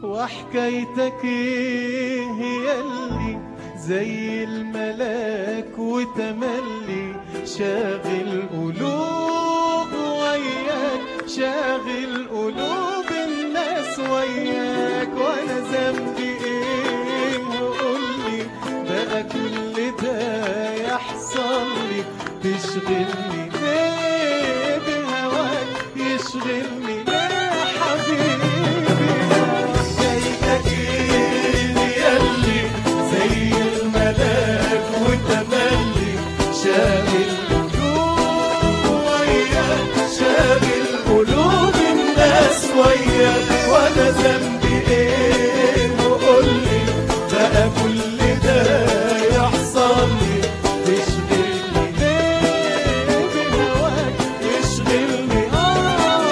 وحكايتك ايه هي اللي زي الملاك وتملي شاغل قلوب وياك شاغل قلوب الناس وياك وانا ذنبي ايه وقولي بقى كل ده يحصل لي تشغلني ليه بهواك يشغلني ليه يا حبيبي حكايتك ايه ياللي زي الملاك وتملي شاغل قلوب وياك شاغل قلوب الناس وياك وانا ذنبي ايه وقولي بقى كل ده يحصل لي تشغلني ليه بهواك يشغلني آه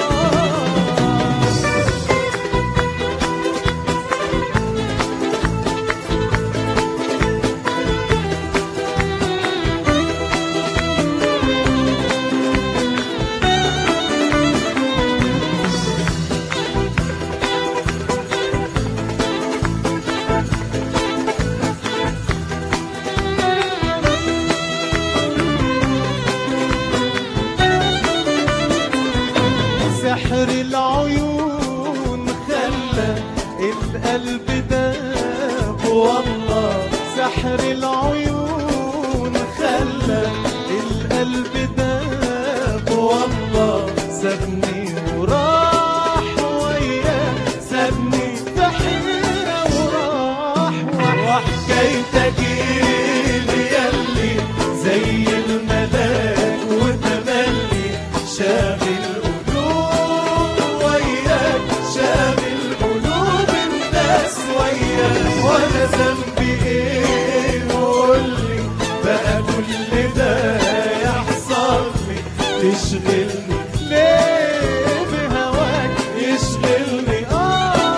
سحر العيون خلى القلب داب والله سحر العيون خلى القلب داب والله سابني وراح وياه سابني في حيرة وراح وحكايتك ايه ياللي زي الملاك وتملي شاغل قلوب وياك شاغل قلوب الناس وياك وانا ذنبي ايه قولي بقى كل ده يحصل لي تشغلني ليه بهواك يشغلني آه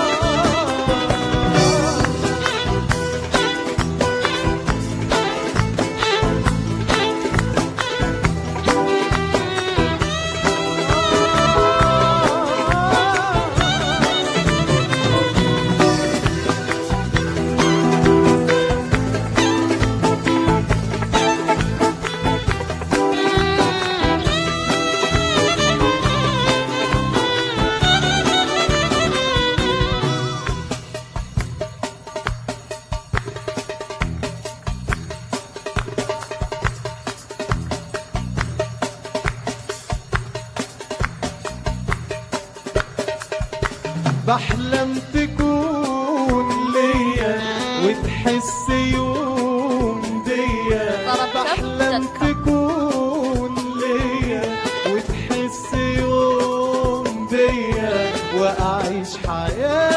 بحلم تكون ليا وتحس يوم بيا طرب بحلم كف تذكر. تكون ليا وتحس يوم بيا واعيش حياتي